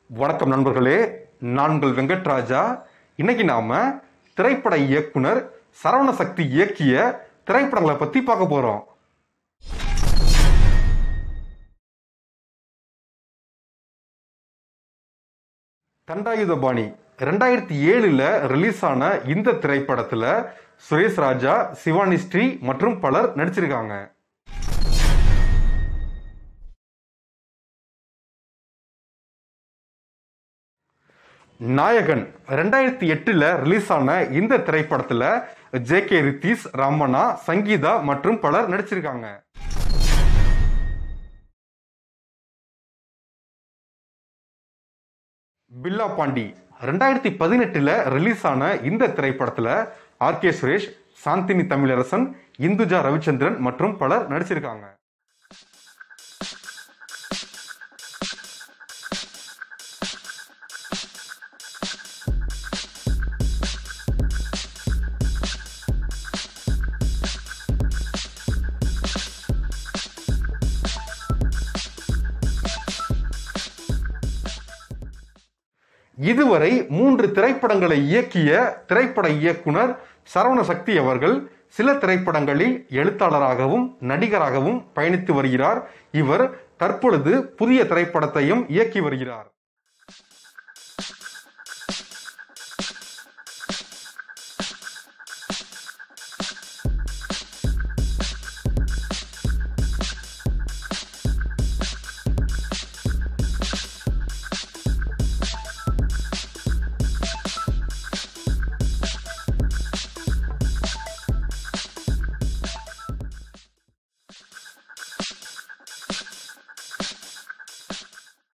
வணக்கம் நண்பர்களே நான் உங்கள் வெங்கட்ராஜா இன்னைக்கு நாம திரைப்பட இயக்குனர் சரவண சக்தி இயக்கிய திரைப்படங்களை பத்தி பார்க்க போறோம் தண்டாயுதபாணி ரெண்டாயிரத்தி ஏழுல ரிலீஸ் ஆன இந்த திரைப்படத்துல சுரேஷ் ராஜா சிவானி ஸ்ரீ மற்றும் பலர் நடிச்சிருக்காங்க நாயகன் ரெண்டாயிரத்தி எட்டுல ரிலீஸ் ஆன இந்த திரைப்படத்துல ஜே கே ரித்தீஷ் ரமணா சங்கீதா மற்றும் பலர் நடிச்சிருக்காங்க பில்லா பாண்டி ரெண்டாயிரத்தி பதினெட்டுல ரிலீஸ் ஆன இந்த திரைப்படத்துல ஆர் கே சுரேஷ் சாந்தினி தமிழரசன் இந்துஜா ரவிச்சந்திரன் மற்றும் பலர் நடிச்சிருக்காங்க இதுவரை மூன்று திரைப்படங்களை இயக்கிய திரைப்பட இயக்குனர் சரவண சக்தி அவர்கள் சில திரைப்படங்களில் எழுத்தாளராகவும் நடிகராகவும் பயணித்து வருகிறார் இவர் தற்பொழுது புதிய திரைப்படத்தையும் இயக்கி வருகிறார்